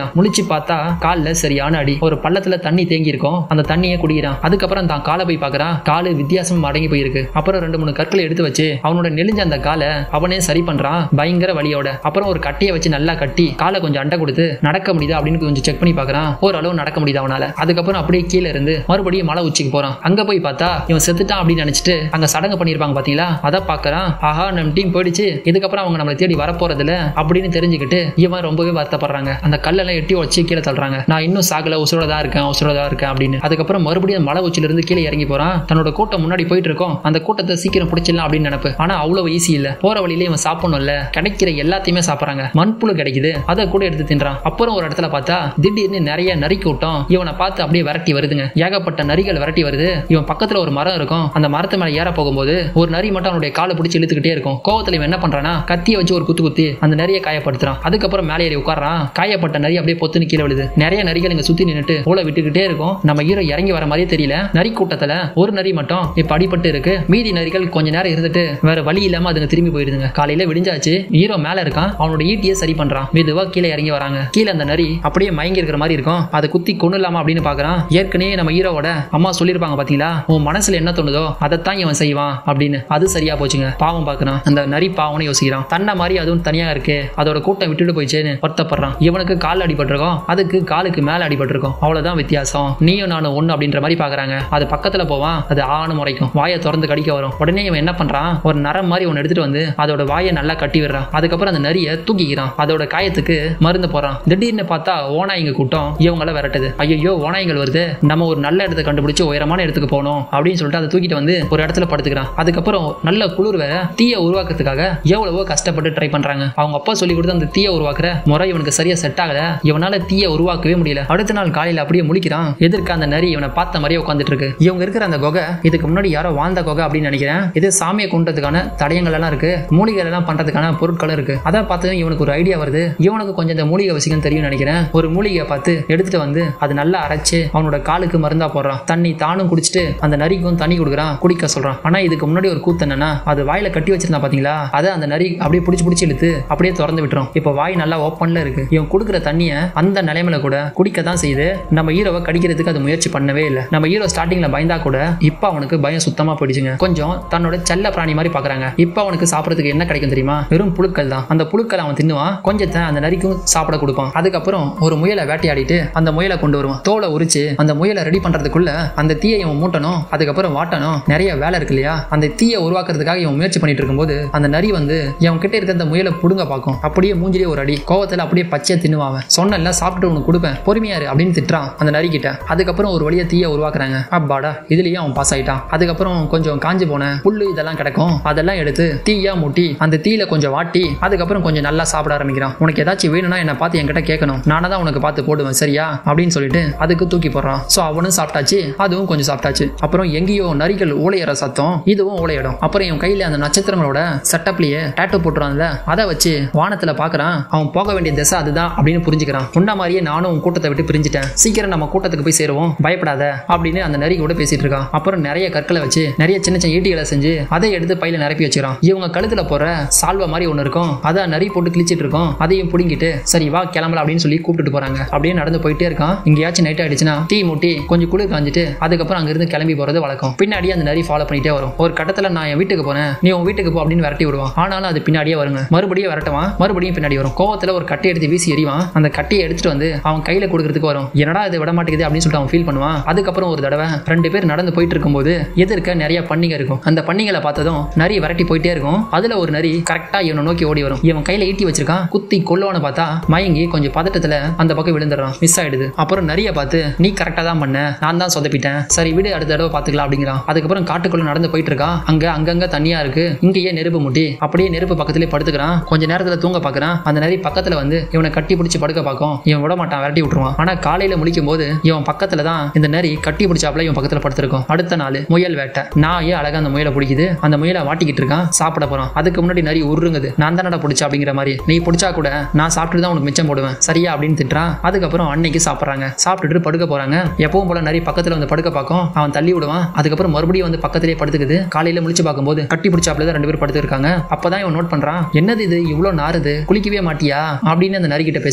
முழிக்கிறான் முழிச்சு பார்த்தா கால்ல சரியான அடி ஒரு பள்ளத்துல தண்ணி தேங்கி இருக்கும் அந்த தண்ணியை குடிக்கிறான் அதுக்கப்புறம் தான் காலை போய் பார்க்கறான் காலு வித்தியாசம் அடங்கி போயிருக்கு அப்புறம் ரெண்டு மூணு கற்களை எடுத்து வச்சு அவனோட நெளிஞ்ச அந்த காலை அவனே சரி பண்றான் பயங்கர வலியோட அப்புறம் ஒரு கட்டையை வச்சு நல்லா கட்டி காலை கொஞ்சம் அண்டை கொடுத்து நடக்க முடியுதா அப்படின்னு கொஞ்சம் செக் பண்ணி பார்க்கறான் ஓரளவு நடக்க முடியுது அவனால அதுக்கப்புறம் அப்படியே கீழே இருந்து மறுபடியும் மலை உச்சிக்கு போறான் அங்க போய் பார்த்தா இவன் செத்துட்டான் அப்படின்னு நினைச்சிட்டு அங்க சடங்கு பண்ணிருப்பாங்க பாத்தீங்களா அதை பார்க்கறான் ஆஹா நம்ம டீம் போயிடுச்சு இதுக்கப்புறம் அவங்க நம்மளை தேடி வரப்போறதில்ல அப்படின்னு தெரிஞ்சுக்கிட்டு இவன் ரொம்பவே வருத்தப்படுறாங்க அந்த கல்லெல்லாம் எட்டி வச்சு கீழே தள்ளுறாங்க நான் இன்னும் சாகல உசுரோட தான் இருக்கேன் உசுரோட தான் இருக்கேன் அப்படின்னு அதுக்கப்புறம் மறுபடியும் மலை உச்சில இருந்து கீழே இறங்கி போறான் தன்னோட கூட்டம் முன்னாடி போயிட்டு இருக்கோம் அந்த கூட்டத்தை சீக்கிரம் பிடிச்சிடலாம் அப்படின்னு நினைப்பு ஆனா அவ்வளவு ஈஸி இல்ல போற வழியில இவன் சாப்பிடணும்ல கிடைக்கிற எல்லாத்தையுமே சாப்பிடுறாங்க மண்புழு கிடைக்குது அதை கூட எடுத்து தின்றான் அப்புறம் ஒரு இடத்துல பார்த்தா திடீர்னு நிறைய நரி கூட்டம் இவனை பார்த்து அப்படியே விரட்டி வருதுங்க ஏகப்பட்ட நரிகள் விரட்டி வருது இவன் பக்கத்துல ஒரு மரம் இருக்கும் அந்த மரத்து மேல ஏற போகும்போது ஒரு நரி மட்டும் அவனுடைய காலை பிடிச்சி இழுத்துக்கிட்டே இருக்கும் கோவத்துல இவன் என்ன பண்றானா கத்தியை வச்சு ஒரு குத்து குத்தி அந்த நரியை காயப்படுத்துறான் அதுக்கப்புறம் மேலே ஏறி உட்கார்றான் காயப்பட்ட நரி அப்படியே பொத்துன்னு கீழே விழுது நிறைய நரிகள் இங்க சுத்தி நின்னுட்டு ஓலை விட்டுக்கிட்டே இருக்கும் நம்ம ஹீரோ இறங்கி வர மாதிரியே தெரியல நரி கூட்டத்துல ஒரு நரி மட்டும் இப்ப அடிபட்டு இருக்கு மீதி நரிகள் கொஞ்ச நேரம் இருந்துட்டு வேற வழி இல்லாம அதுங்க திரும்பி போயிடுதுங்க காலையில விடிஞ்சாச்சு ஹீரோ மேல இருக்கான் அவனோட ஈட்டியை சரி பண்றான் மெதுவா கீழே இறங்கி வராங்க கீழே அந்த நரி அப்படியே மயங்கி இருக்கிற மாதிரி இருக்கும் அதை குத்தி கொண்டுலாமா அப்படின்னு பாக்குறான் ஏற்கனவே நம்ம ஹீரோவோட அம்மா சொல்லியிருப்பாங்க பாத்தீங்களா உன் மனசுல என்ன தோணுதோ அதைத்தான் இவன் செய்வான் அப்படின்னு அது சரியா போச்சுங்க பாவம் பாக்குறான் அந்த நரி பாவம்னு யோசிக்கிறான் தன்னை மாதிரி அதுவும் தனியா இருக்கு அதோட கூட்டம் விட்டுட்டு போயிடுச்சேன்னு வருத்தப்படுறான் இவனுக்கு கால் அடிபட்டிருக்கும் அதுக்கு காலுக்கு மேல அடிபட்டிருக்கும் அவ்வளவுதான் வித்தியாசம் நீயும் நானும் ஒண்ணு அப்படின்ற மாதிரி பாக்குறாங்க அது பக்கத்துல போவான் அது ஆணு முறைக்கும் வாயை திறந்து கடிக்க வரும் உடனே இவன் என்ன பண்றான் ஒரு நரம் மாதிரி ஒன்னு எடுத்துட்டு வந்து அதோட வாயை நல்லா கட்டி விடுறான் அதுக்கப்புறம் அந்த நரியை தூக்கிக்கிறான் அதோட காயத்துக்கு மருந்து போறான் திடீர்னு பார்த்தா ஓனாய்ங்க கூட்டம் இவங்கள விரட்டுது ஐயோ ஓனாய்கள் வருது நம்ம ஒரு நல்ல இடத்தை கண்டுபிடிச்சு உயரமான இடத்துக்கு போகணும் அப்படின்னு சொல்லிட்டு அதை தூக்கிட்டு வந்து ஒரு இடத்துல படுத்துக்கிறான் அதுக்கப்புறம் நல்ல குளிர் வேற தீய உருவாக்குறதுக்காக எவ்வளவோ கஷ்டப்பட்டு ட்ரை பண்றாங்க அவங்க அப்பா சொல்லி கொடுத்து அந்த தீய உருவாக்குற முறை இவனுக்கு சரியா செட் ஆகல இவனால தீய உருவாக்கவே முடியல அடுத்த நாள் காலையில அப்படியே முழிக்கிறான் எதிர்க்க அந்த நரி இவனை பார்த்த மாதிரியே உட்காந்துட்டு இருக்கு இவங்க இருக்கிற அந்த குகை இதுக்கு முன்னாடி யாரோ வாழ்ந்த குகை அப்படின்னு நினைக்கிறேன் இது சாமியை கொண்டதுக்கான தடயங்கள் எல்லாம் இருக்கு மூலிகைகள் எல்லாம் பண்றதுக்கான பொருட்களும் இருக்கு அதை பார்த்து இவனுக்கு ஒரு ஐடியா வருது இவனுக்கு கொஞ்சம் இந்த மூலிகை விஷயம் தெரியும் நினைக்கிறேன் ஒரு மூலிகையை பார்த்து எடுத்துட்டு வந்து அது நல்லா அரைச்சு அவனோட காலுக்கு மருந்தா போடுறான் தண்ணி தானும் குடிச்சிட்டு அந்த நரிக்கும் தண்ணி கொடுக்குறான் குடிக்க சொல்றான் ஆனா இதுக்கு முன்னாடி ஒரு கூத்து என்னன்னா அது வாயில கட்டி வச்சிருந்தா பாத்தீங்களா அதை அந்த நரி அப்படியே பிடிச்சி பிடிச்சி இழுத்து அப்படியே திறந்து விட்டுரும் இப்போ வாய் நல்லா ஓப்பன்ல இருக்கு இவன் கொடுக்குற தண்ணியை அந்த நிலைமையில கூட குடிக்க தான் செய்யுது நம்ம ஹீரோவை கடிக்கிறதுக்கு அது முயற்சி பண்ணவே இல்லை நம்ம ஹீரோ ஸ்டார்டிங்ல பயந்தா கூட இப்போ அவனுக்கு பயம் சுத்தமா போயிடுச்சுங்க கொஞ்சம் தன்னோட செல்ல பிராணி மாதிரி பாக்குறாங்க இப்போ அவனுக்கு சாப்பிடறதுக்கு என்ன கிடைக்கும் தெரியுமா வெறும் புழுக்கள் தான் அந்த புழுக்களை அவன் தின்னுவான் கொஞ்சத்தை அந்த நரிக்கும் சாப்பிட கொடுப்பான் அதுக்கப்புறம் ஒரு முயலை வேட்டையாடிட்டு அந்த முயலை கொண்டு வருவான் தோலை உரிச்சு அந்த முயலை ரெடி பண்றதுக்குள்ள அந்த தீயை இவன் மூட்டணும் அதுக்கப்புறம் வாட்டணும் நிறைய வேலை இருக்கு இல்லையா அந்த தீயை உருவாக்குறதுக்காக இவன் முயற்சி பண்ணிட்டு இருக்கும்போது அந்த நரி வந்து இவன் கிட்ட இருக்க அந்த முயலை புடுங்க பார்க்கும் அப்படியே மூஞ்சிலே ஒரு அடி கோவத்துல அப்படியே பச்சையா தின்னுவான் அவன் சொன்னல சாப்பிட்டு உனக்கு கொடுப்பேன் பொறுமையாரு அப்படின்னு திட்டுறான் அந்த நரி கிட்ட அதுக்கப்புறம் ஒரு வழியா தீயை உருவாக்குறாங்க அப்பாடா இதுலயும் அவன் பாஸ் ஆயிட்டான் அதுக்கப்புறம் கொஞ்சம் காஞ்சு போன புல்லு இதெல்லாம் கிடக்கும் அதெல்லாம் எடுத்து தீயா மூட்டி அந்த தீயில கொஞ்சம் வாட்டி அதுக்கப்புறம் கொஞ்சம் நல்லா சாப்பிட ஆரம்பிக்கிறான் உனக்கு ஏதாச்சும் வேணும்னா என்னை பார்த்து என்கிட்ட கேட்கணும் நானே தான் உனக்கு பார்த்து போடுவேன் சரியா அப்படின்னு சொல்லிட்டு அதுக்கு தூக்கி போடுறான் ஸோ அவனும் சாப்பிட்டாச்சு அதுவும் கொஞ்சம் சாப்பிட்டாச்சு அப்புறம் எங்கேயோ நரிகள் ஊழையற சத்தம் இதுவும் ஊழையிடும் அப்புறம் இவன் கையில அந்த நட்சத்திரங்களோட செட்டப்லயே டேட்டு போட்டுறான்ல அதை வச்சு வானத்துல பாக்குறான் அவன் போக வேண்டிய திசை அதுதான் அப்படின்னு புரிஞ்சுக்கிறான் உன்ன மாதிரியே நானும் உன் கூட்டத்தை விட்டு பிரிஞ்சுட்டேன் சீக்கிரம் நம்ம கூட்டத்துக்கு போய் சேருவோம் பயப்படாத அப்படின்னு அந்த நரி கூட பேசிட்டு இருக்கான் அப்புறம் நிறைய கற்களை வச்சு நிறைய சின்ன சின்ன ஈட்டிகளை செஞ்சு அதை எடுத்து பையில நிரப்பி வச்சுக்கிறான் இவங்க கழுத்துல போற சால்வை மாதிரி ஒன்று இருக்கும் அதை நரி போட்டு கிழிச்சிட்டு இருக்கோம் அதையும் பிடிங்கிட்டு சரி வா கிளம்பலாம் அப்படின்னு சொல்லி கூப்பிட்டுட்டு போறாங்க அப்படியே நடந்து போயிட்டே இருக்கான் இங்கேயாச்சும் நைட் ஆயிடுச்சுன்னா தீ மூட்டி கொஞ்சம் குளிர் காஞ்சிட்டு அதுக்கப்புறம் அங்கிருந்து கிளம்பி போறது வழக்கம் பின்னாடி அந்த நரி ஃபாலோ பண்ணிட்டே வரும் ஒரு கட்டத்துல நான் என் வீட்டுக்கு போறேன் நீ உன் வீட்டுக்கு போ அப்படின்னு விரட்டி விடுவான் ஆனாலும் அது பின்னாடியே வருங்க மறுபடியும் விரட்டுவான் மறுபடியும் பின்னாடி வரும் கோவத்துல ஒரு கட்டை எடுத்து வீசி எறிவான் அந்த கட்டையை எடுத்துட்டு வந்து அவன் கையில கொடுக்கறதுக்கு வரும் என்னடா இது விட மாட்டேங்குது அப்படின்னு சொல்லிட்டு அவன் ஃபீல் பண்ணுவான் அதுக்கப்புறம் ஒரு தடவை ரெண்டு பேர் நடந்து போயிட்டு இருக்கும்போது எதிர்க்க நிறைய பன்னிங்க இருக்கும் அந்த பன்னிகளை பார்த்ததும் நரி விரட்டி போயிட்டே இருக்கும் அதுல ஒரு நரி கரெக்டா இவனை நோக்கி ஓடி வரும் இவன் கையில ஈட்டி வச்சிருக்கான் குத்தி கொல்லவனை பார்த்தா மயங்கி கொஞ்சம் பதட்டத்துல அந்த பக்கம் விழுந்துடுறான் மிஸ் ஆயிடுது அப்புறம் நரிய பார்த்து நீ கரெக்டா தான் பண்ண நான் தான் சொதப்பிட்டேன் சரி விடு அடுத்த தடவை பாத்துக்கலாம் அப்படிங்கிறான் அதுக்கப்புறம் காட்டுக்குள்ள நடந்து போயிட்டு இருக்கான் அங்க அங்கங்க தண்ணியா இருக்கு இங்கேயே நெருப்பு முட்டி அப்படியே நெருப்பு பக்கத்திலே படுத்துக்கிறான் கொஞ்ச நேரத்துல தூங்க பாக்குறான் அந்த நரி பக்கத்துல வந்து இவனை கட்டி பிடிச்சி படுக்க பார்க்கும் இவன் விட மாட்டான் விரட்டி விட்டுருவான் ஆனா காலையில முழிக்கும் போது இவன் பக்கத்துல தான் இந்த நரி கட்டி பிடிச்சாப்புல இவன் பக்கத்துல படுத்திருக்கும் அடுத்த நாள் முயல் வேட்டை நாயே அழகா அந்த முயலை பிடிக்குது அந்த முயலை வாட்டிக்கிட்டு இருக்கான் சாப்பிட போறான் அதுக்கு முன்னாடி நரி உருங்குது நான் தானடா பிடிச்சா அப்படிங்கிற மாதிரி நீ பிடிச்சா கூட நான் சாப்பிட்டு தான் உனக்கு மிச்சம் போடுவேன் சரியா அப்படின்னு திட்டுறான் அதுக்கப்புறம் அன்னைக்கு சாப்பிட்றாங்க சாப்பிட்டுட்டு படுக்க போறாங்க எப்பவும் போல நரி பக்கத்துல வந்து படுக்க பார்க்கும் அவன் தள்ளி விடுவான் அதுக்கப்புறம் மறுபடியும் வந்து பக்கத்திலே படுத்துக்குது காலையில முழிச்சு பார்க்கும்போது கட்டி பிடிச்சாப்புல தான் ரெண்டு பேரும் படுத்து இருக்காங்க அப்பதான் இவன் நோட் பண்றான் என்னது இது இவ்வளவு நாறுது குளிக்கவே மாட்டியா அப்படின்னு அந்த நரி கிட்ட பேசுறான் அதுக்கு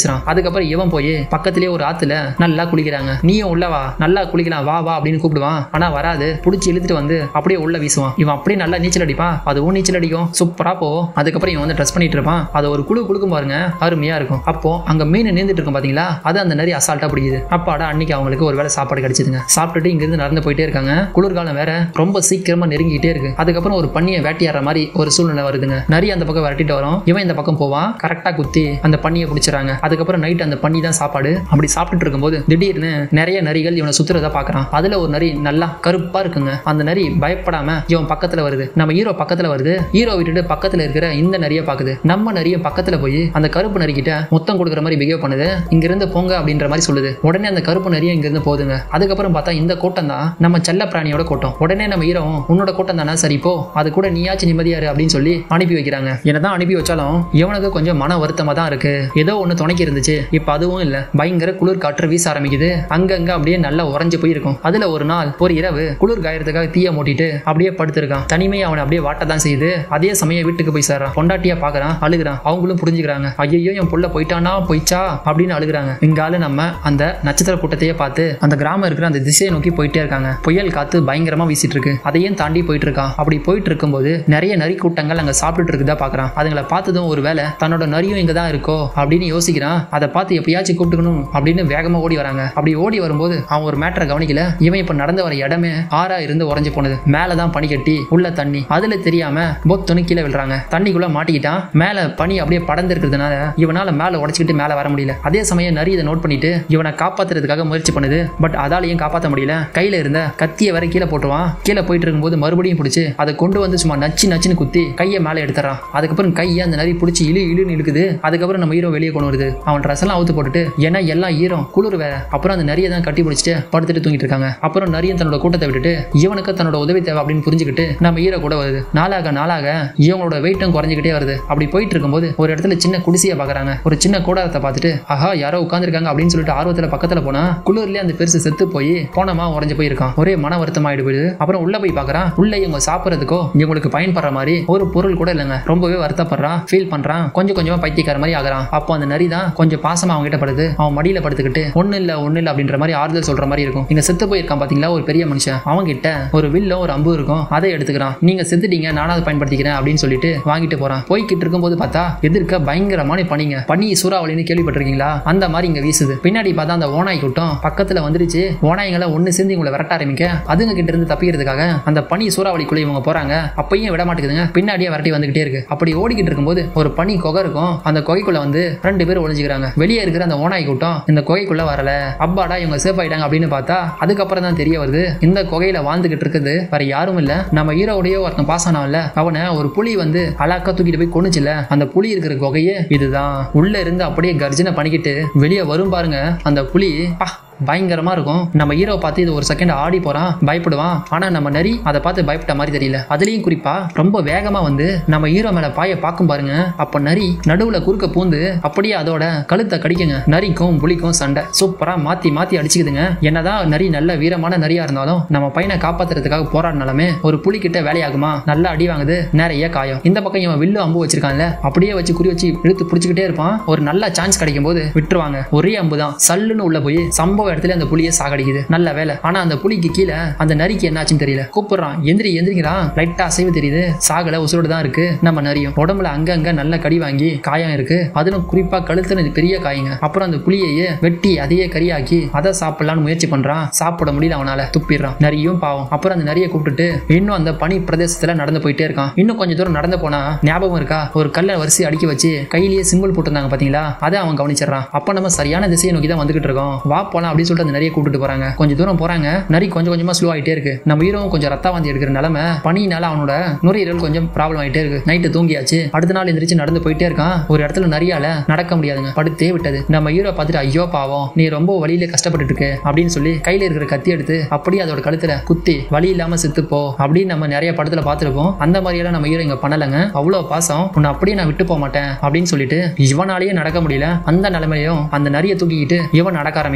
அதுக்கப்புறம் இவன் போய் பக்கத்திலேயே ஒரு ஆத்துல நல்லா குளிக்கிறாங்க நீயும் உள்ள வா நல்லா குளிக்கலாம் வா வா அப்படின்னு கூப்பிடுவான் ஆனா வராது புடிச்சு இழுத்துட்டு வந்து அப்படியே உள்ள வீசுவான் இவன் அப்படியே நல்லா நீச்சல் அடிப்பான் அதுவும் நீச்சல் அடிக்கும் சூப்பரா போகும் அதுக்கப்புறம் இவன் வந்து ட்ரெஸ் பண்ணிட்டு இருப்பான் அதை ஒரு குழு குழுக்கும் பாருங்க அருமையா இருக்கும் அப்போ அங்க மீன் நீந்துட்டு இருக்கும் பாத்தீங்களா அது அந்த நிறைய அசால்ட்டா பிடிக்குது அப்பாடா அன்னைக்கு அவங்களுக்கு ஒரு வேளை சாப்பாடு கிடைச்சதுங்க சாப்பிட்டுட்டு இங்கிருந்து நடந்து போயிட்டே இருக்காங்க குளிர்காலம் வேற ரொம்ப சீக்கிரமா நெருங்கிட்டே இருக்கு அதுக்கப்புறம் ஒரு பண்ணியை வேட்டையாடுற மாதிரி ஒரு சூழ்நிலை வருதுங்க நரி அந்த பக்கம் விரட்டிட்டு வரும் இவன் இந்த பக்கம் போவான் கரெக்டா குத்தி அந்த பண்ணியை பிடிச்சிடறாங்க அதுக்கப்புறம் நைட் அந்த பண்ணி தான் சாப்பாடு அப்படி சாப்பிட்டுட்டு இருக்கும்போது திடீர்னு நிறைய நரிகள் இவனை சுத்துறதா பாக்குறான் அதுல ஒரு நரி நல்லா கருப்பா இருக்குங்க அந்த நரி பயப்படாம இவன் பக்கத்துல வருது நம்ம ஹீரோ பக்கத்துல வருது ஹீரோ விட்டுட்டு பக்கத்துல இருக்கிற இந்த நரிய பாக்குது நம்ம நரிய பக்கத்துல போய் அந்த கருப்பு நரிக்கிட்ட முத்தம் கொடுக்குற மாதிரி பிஹேவ் பண்ணுது இங்க இருந்து போங்க அப்படின்ற மாதிரி சொல்லுது உடனே அந்த கருப்பு நரியும் இங்க இருந்து போகுதுங்க அதுக்கப்புறம் பார்த்தா இந்த கூட்டம் தான் நம்ம செல்ல பிராணியோட கூட்டம் உடனே நம்ம ஹீரோ உன்னோட கூட்டம் தானே சரி போ அது கூட நீயாச்சும் நிம்மதியாரு அப்படின்னு சொல்லி அனுப்பி வைக்கிறாங்க என்னதான் அனுப்பி வச்சாலும் இவனுக்கு கொஞ்சம் மன வருத்தமா தான் இருக்கு ஏதோ ஒண்ணு துணைக்கு இருந்துச்சு இப்ப அதுவும் இல்ல பயங்கர குளிர் காற்று வீச ஆரம்பிக்குது அங்கங்க அப்படியே நல்லா உறைஞ்சு போயிருக்கும் அதுல ஒரு நாள் ஒரு இரவு குளிர் காயறதுக்காக தீய மூட்டிட்டு அப்படியே படுத்திருக்கான் தனிமை அவனை அப்படியே வாட்ட தான் செய்யுது அதே சமயம் வீட்டுக்கு போய் சேர்றான் பொண்டாட்டியா பாக்குறான் அழுகுறான் அவங்களும் புரிஞ்சுக்கிறாங்க ஐயோ என் புள்ள போயிட்டானா போயிச்சா அப்படின்னு அழுகுறாங்க இங்கால நம்ம அந்த நட்சத்திர கூட்டத்தையே பார்த்து அந்த கிராமம் இருக்கிற அந்த திசையை நோக்கி போயிட்டே இருக்காங்க புயல் காத்து பயங்கரமா வீசிட்டு இருக்கு அதையும் தாண்டி போயிட்டு இருக்கான் அப்படி போயிட்டு இருக்கும்போது நிறைய நரி கூட்டங்கள் அங்க சாப்பிட்டுட்டு இருக்குதா பாக்குறான் அதுங்களை பார்த்ததும் ஒரு வேளை தன்னோட நரியும் இங்க தான் இருக்கோ அப்படின்னு யோசிக்கிறான் அதை பார்த்து எப்பயாச்சும் கூப்பிட்டுக்கணும் அப்படின்னு வேகமா ஓடி வராங்க அப்படி ஓடி வரும்போது அவன் ஒரு மேட்டரை கவனிக்கல இவன் இப்ப நடந்து வர இடமே ஆறா இருந்து உறைஞ்சு போனது மேலதான் பனி கட்டி உள்ள தண்ணி அதுல தெரியாம பொத்துன்னு கீழே விழுறாங்க தண்ணிக்குள்ள மாட்டிக்கிட்டான் மேல பனி அப்படியே படர்ந்து இருக்கிறதுனால இவனால மேல உடைச்சிக்கிட்டு மேல வர முடியல அதே சமயம் நரி இதை நோட் பண்ணிட்டு இவனை காப்பாத்துறதுக்காக முயற்சி பண்ணுது பட் அதாலையும் காப்பாற்ற முடியல கையில இருந்த கத்திய வரை கீழே போட்டுவான் கீழே போயிட்டு இருக்கும்போது மறுபடியும் பிடிச்சு அதை கொண்டு வந்து சும்மா நச்சு நச்சுன்னு குத்தி கையை மேலே எடுத்துறான் அதுக்கப்புறம் கையை அந்த நரி பிடிச்சி இழு இழுன்னு இழுக்குது அதுக்கப்புறம் நம்ம ஹீரோ வெளியே கொண்டு வருது அவன் ட்ரெஸ் எல்லாம் அவுத்து போட்டுட்டு ஏன்னா எல்லாம் ஈரம் குளிர் வேற அப்புறம் அந்த நரியை தான் கட்டி பிடிச்சிட்டு படுத்துட்டு தூங்கிட்டு இருக்காங்க அப்புறம் நரியும் தன்னோட கூட்டத்தை விட்டுட்டு இவனுக்கு தன்னோட உதவி தேவை அப்படின்னு புரிஞ்சுக்கிட்டு நம்ம ஹீரோ கூட வருது நாளாக நாளாக இவங்களோட வெயிட்டும் குறைஞ்சிக்கிட்டே வருது அப்படி போயிட்டு இருக்கும்போது ஒரு இடத்துல சின்ன குடிசையை பார்க்கறாங்க ஒரு சின்ன கூடாரத்தை பார்த்துட்டு ஆஹா யாரோ உட்காந்துருக்காங்க அப்படின்னு சொல்லிட்டு ஆர்வத்துல பக்கத்துல போனா குளிர்லயே அந்த பெருசு செத்து போய் போனமா உறைஞ்சு போயிருக்கான் ஒரே மன வருத்தம் ஆயிடு போயிடுது அப்புறம் உள்ள போய் பார்க்கறான் உள்ள இவங்க சாப்பிட்றதுக்கோ இவங்களுக்கு பயன்படுற மாதிரி ஒரு பொருள் கூட இல்லைங்க ரொம்பவே வருத்தப்படுறான் ஃபீல் பண்றான் கொஞ்சம் கொஞ்சமா பைத்தியக்கார மாதிரி ஆகுறான் அப்போ அந்த நரி தான் கொஞ்சம் பாசமா அவங்க கிட்ட படுது அவன் மடியில படுத்துக்கிட்டு ஒண்ணு இல்ல ஒண்ணு இல்ல அப்படின்ற மாதிரி ஆறுதல் சொல்ற மாதிரி இருக்கும் இங்க செத்து போயிருக்கான் பாத்தீங்களா ஒரு பெரிய மனுஷன் அவங்க கிட்ட ஒரு வில்லும் ஒரு அம்பு இருக்கும் அதை எடுத்துக்கிறான் நீங்க செத்துட்டீங்க நானும் அதை பயன்படுத்திக்கிறேன் அப்படின்னு சொல்லிட்டு வாங்கிட்டு போறான் போய்கிட்டு இருக்கும்போது பார்த்தா எதிர்க்க பயங்கரமான பனிங்க பனி சூறாவளின்னு கேள்விப்பட்டிருக்கீங்களா அந்த மாதிரி இங்க வீசுது பின்னாடி பார்த்தா அந்த ஓனாய் கூட்டம் பக்கத்துல வந்துருச்சு ஓனாய்களை ஒண்ணு சேர்ந்து இவங்களை விரட்ட ஆரம்பிக்க அதுங்க கிட்ட இருந்து தப்பிக்கிறதுக்காக அந்த பனி சூறாவளிக்குள்ள இவங்க போறாங்க அப்பயும் விட மாட்டேங்குதுங்க பின்னாடியே விரட்டி வந்துகிட்டே இருக்கு அப்படி ஓடிக்கிட்டு இருக்கும்போது ஒரு பனி குகை இருக்கும் அந்த குகைக்குள்ள வந்து ரெண்டு பேர் ஒளிஞ்சுக்கிறாங்க வெளியே இருக்கிற அந்த ஓனாய் கூட்டம் இந்த குகைக்குள்ள வரல அப்பாடா இவங்க சேஃப் ஆயிட்டாங்க அப்படின்னு பார்த்தா அதுக்கப்புறம் தான் தெரிய வருது இந்த குகையில வாழ்ந்துகிட்டு இருக்குது வேற யாரும் இல்ல நம்ம ஹீரோடைய ஒருத்தன் பாஸ் ஆனவன்ல அவனை ஒரு புலி வந்து அலாக்கா தூக்கிட்டு போய் கொண்டுச்சுல அந்த புலி இருக்கிற குகையே இதுதான் உள்ள இருந்து அப்படியே கர்ஜனை பண்ணிக்கிட்டு வெளியே வரும் பாருங்க அந்த புலி பா பயங்கரமா இருக்கும் நம்ம ஹீரோ பார்த்து இது ஒரு செகண்ட் ஆடி போறான் பயப்படுவான் ஆனா நம்ம நரி அதை பார்த்து பயப்பட்ட மாதிரி தெரியல அதுலயும் குறிப்பா ரொம்ப வேகமா வந்து நம்ம ஹீரோ மேல பாய பார்க்கும் பாருங்க அப்ப நரி நடுவுல குறுக்க பூந்து அப்படியே அதோட கழுத்தை கடிக்குங்க நரிக்கும் புலிக்கும் சண்டை சூப்பரா மாத்தி மாத்தி அடிச்சுக்குதுங்க என்னதான் நரி நல்ல வீரமான நரியா இருந்தாலும் நம்ம பையனை காப்பாத்துறதுக்காக போராடினாலுமே ஒரு புலி கிட்ட வேலையாகுமா நல்லா அடி வாங்குது நிறைய காயம் இந்த பக்கம் இவன் வில்லு அம்பு வச்சிருக்கான்ல அப்படியே வச்சு குறி வச்சு இழுத்து பிடிச்சிக்கிட்டே இருப்பான் ஒரு நல்ல சான்ஸ் கிடைக்கும் போது விட்டுருவாங்க ஒரே அம்பு தான் சல்லுன்னு உள்ள போய் சம்பவ இடத்துல அந்த புலியை சாகடிக்குது நல்ல வேலை ஆனா அந்த புலிக்கு கீழே அந்த நரிக்கு என்னாச்சுன்னு தெரியல கூப்பிடுறான் எந்திரி எந்திரிக்கிறான் லைட்டா அசைவு தெரியுது சாகல உசுரோடு தான் இருக்கு நம்ம நரியும் உடம்புல அங்கங்க நல்ல கடி வாங்கி காயம் இருக்கு அதிலும் குறிப்பா கழுத்துல பெரிய காயங்க அப்புறம் அந்த புளியையே வெட்டி அதையே கறியாக்கி அதை சாப்பிடலாம்னு முயற்சி பண்றான் சாப்பிட முடியல அவனால துப்பிடுறான் நரியும் பாவம் அப்புறம் அந்த நரியை கூப்பிட்டுட்டு இன்னும் அந்த பனி பிரதேசத்துல நடந்து போயிட்டே இருக்கான் இன்னும் கொஞ்சம் தூரம் நடந்து போனா ஞாபகம் இருக்கா ஒரு கல்லை வரிசை அடுக்கி வச்சு கையிலேயே சிம்பிள் போட்டிருந்தாங்க பாத்தீங்களா அதை அவன் கவனிச்சிடறான் அப்ப நம்ம சரியான திசையை நோக்கி தான் வந்துகிட்டு இருக்கோம் வா போலாம் அப்படின்னு சொல்லிட்டு அந்த நிறைய கூப்பிட்டு போறாங்க கொஞ்சம் தூரம் போறாங்க நரி கொஞ்சம் கொஞ்சமா ஸ்லோ ஆயிட்டே இருக்கு நம்ம ஹீரோவும் கொஞ்சம் ரத்தா வாந்தி எடுக்கிற நிலைமை பனியினால அவனோட நுரையீரல் கொஞ்சம் ப்ராப்ளம் ஆயிட்டே இருக்கு நைட்டு தூங்கியாச்சு அடுத்த நாள் எந்திரிச்சு நடந்து போயிட்டே இருக்கான் ஒரு இடத்துல நரியால நடக்க முடியாதுங்க படுத்தே விட்டது நம்ம ஹீரோ பார்த்துட்டு ஐயோ பாவம் நீ ரொம்ப வழியில கஷ்டப்பட்டுட்டு இருக்கு அப்படின்னு சொல்லி கையில இருக்கிற கத்தி எடுத்து அப்படியே அதோட கழுத்துல குத்தி வலி இல்லாம செத்துப்போ அப்படின்னு நம்ம நிறைய படத்துல பார்த்திருப்போம் அந்த மாதிரியெல்லாம் நம்ம ஹீரோ இங்க பண்ணலங்க அவ்வளவு பாசம் உன்னை அப்படியே நான் விட்டு போக மாட்டேன் அப்படின்னு சொல்லிட்டு இவனாலேயே நடக்க முடியல அந்த நிலைமையிலும் அந்த நரியை தூக்கிக்கிட்டு இவன் நடக்க ஆரம்பிக்கிறான் இன்னும்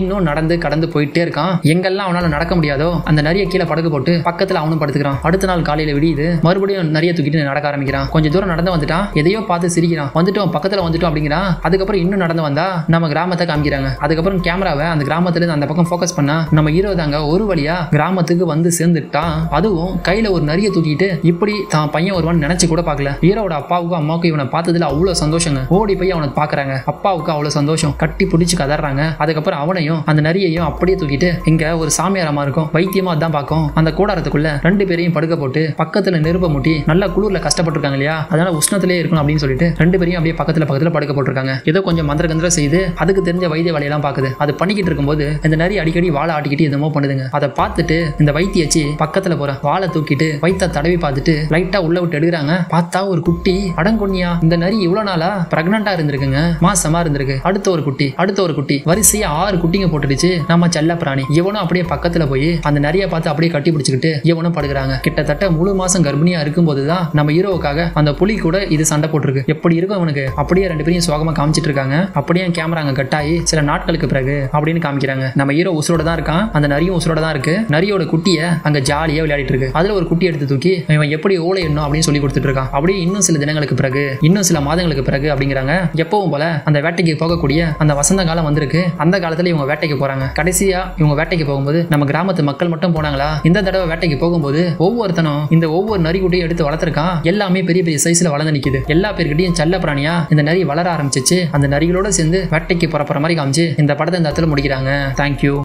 இன்னும் நடந்து கடந்து போயிட்டே இருக்கான் எங்கெல்லாம் அவனால நடக்க முடியாதோ அந்த நரிய கீழே படுக்க போட்டு பக்கத்துல அவனும் படுத்துக்கிறான் அடுத்த நாள் காலையில விடியுது மறுபடியும் நிறைய தூக்கிட்டு நடக்க ஆரம்பிக்கிறான் கொஞ்சம் தூரம் நடந்து வந்துட்டான் எதையோ பார்த்து சிரிக்கிறான் வந்துட்டோம் பக்கத்துல வந்துட்டோம் அப்படிங்கிறான் அதுக்கப்புறம் இன்னும் நடந்து வந்தா நம்ம கிராமத்தை காமிக்கிறாங்க அதுக்கப்புறம் கேமராவை அந்த கிராமத்துல இருந்து அந்த பக்கம் ஃபோக்கஸ் பண்ணா நம்ம ஹீரோ தாங்க ஒரு வழியா கிராமத்துக்கு வந்து சேர்ந்துட்டான் அதுவும் கையில ஒரு நரிய தூக்கிட்டு இப்படி தான் பையன் வருவான்னு நினைச்சு கூட பார்க்கல ஹீரோவோட அப்பாவுக்கும் அம்மாவுக்கும் இவனை பார்த்ததுல அவ்வளவு சந்தோஷங்க ஓடி போய் அவனை பாக்குறாங்க அப்பாவுக்கு அவ்வளவு சந்தோஷம் கட்டி பிடிச்சு கதறாங்க அதுக்கப்புறம் அவனையும் அந்த நரியையும் அப்படியே தூக்கிட்டு இங்க ஒரு சாமியார் அம்மா இருக்கும் வைத்தியமா அதான் பார்க்கும் அந்த கூடாரத்துக்குள்ள ரெண்டு பேரையும் படுக்க போட்டு பக்கத்துல நெருப்ப முட்டி நல்லா குளிர்ல கஷ்டப்பட்டிருக்காங்க இல்லையா அதனால உஷ்ணத்திலே இருக்கணும் அப்படின்னு சொல்லிட்டு ரெண்டு பேரையும் அப்படியே பக்கத்துல பக்கத்துல படுக்க போட்டிருக்காங்க ஏதோ கொஞ்சம் மந்திர கந்திர செய்து அதுக்கு தெரிஞ்ச வைத்திய வேலையெல்லாம் பாக்குது அது பண்ணிக்கிட்டு இருக்கும்போது இந்த நரி அடிக்கடி வாழை ஆட்டிக்கிட்டு என்னமோ பண்ணுதுங்க அதை பார்த்துட்டு இந்த வைத்தியச்சி பக்கத்துல போற வாழை தூக்கிட்டு வைத்த தடவி பார்த்துட்டு லைட்டா உள்ள விட்டு எடுக்கிறாங்க பார்த்தா ஒரு குட்டி அடங்கொன்னியா இந்த நரி இவ்வளவு நாளா பிரெக்னண்டா இருந்திருக்குங்க மாசமா இருந்திருக்கு அடுத்த ஒரு குட்டி அடுத்த ஒரு குட்டி வரிசையா ஆறு குட்டிங்க போட்டுடுச்சு நம்ம செல்ல பிராணி இவனும் அப்படியே பக்கத்துல போய் அந்த நரிய பார்த்து அப்படியே கட்டி பிடிச்சிக்கிட்டு இவனும் படுக்கிறாங்க கிட்டத்தட்ட முழு மாசம் கர்ப்பிணியா இருக்கும்போது தான் நம்ம ஹீரோவுக்காக அந்த புலி கூட இது சண்டை போட்டிருக்கு எப்படி இருக்கும் அவனுக்கு அப்படியே ரெண்டு பேரையும் சோகமா காமிச்சிட்டு இருக்காங்க அப்படியே கேமரா அங்க கட்டாயி சில நாட்களுக்கு பிறகு அப்படின்னு காமிக்கிறாங்க நம்ம ஹீரோ உசுரோட தான் இருக்கான் அந்த நரியும் உசுரோட தான் இருக்கு நரியோட குட்டியை அங்க ஜாலியா விளையாடிட்டு இருக்கு அதுல ஒரு குட்டி எடுத்து தூக்கி இவன் எப்படி ஓலை எண்ணும் அப்படின்னு சொல்லி கொடுத்துட்டு இருக்கான் அப்படியே இன்னும் சில தினங்களுக்கு பிறகு இன்னும் சில மாதங்களுக்கு பிறகு அப்படிங்கிறாங்க எப்பவும் போல அந்த வேட்டைக்கு போகக்கூடிய அந்த வசந்த காலம் வந்திருக்கு அந்த காலத்துல இவங்க வேட்டைக்கு போறாங்க கடைசியா இவங்க வேட்டைக்கு போகும்போது நம்ம கிராமத்து மக்கள் மட்டும் போனாங்களா இந்த தடவை வேட்டைக்கு போகும்போது ஒவ்வொருத்தனும் இந்த ஒவ்வொரு நரிக்குட்டியும் எடுத்து வளர்த்துருக்கான் எல்லாமே பெரிய பெரிய சைஸ்ல வளர்ந்து நிக்குது எல்லா பேர்கிட்டயும் செல்ல பிராணியா இந்த நரி வளர ஆரம்பிச்சிச்சு அந்த நரிகளோட சேர்ந்து வேட்டைக்கு புறப்படுற மாதிரி காமிச்சு இந்த படத்தை இந்த இடத்துல முடிக்கிறாங்க தேங்க்யூ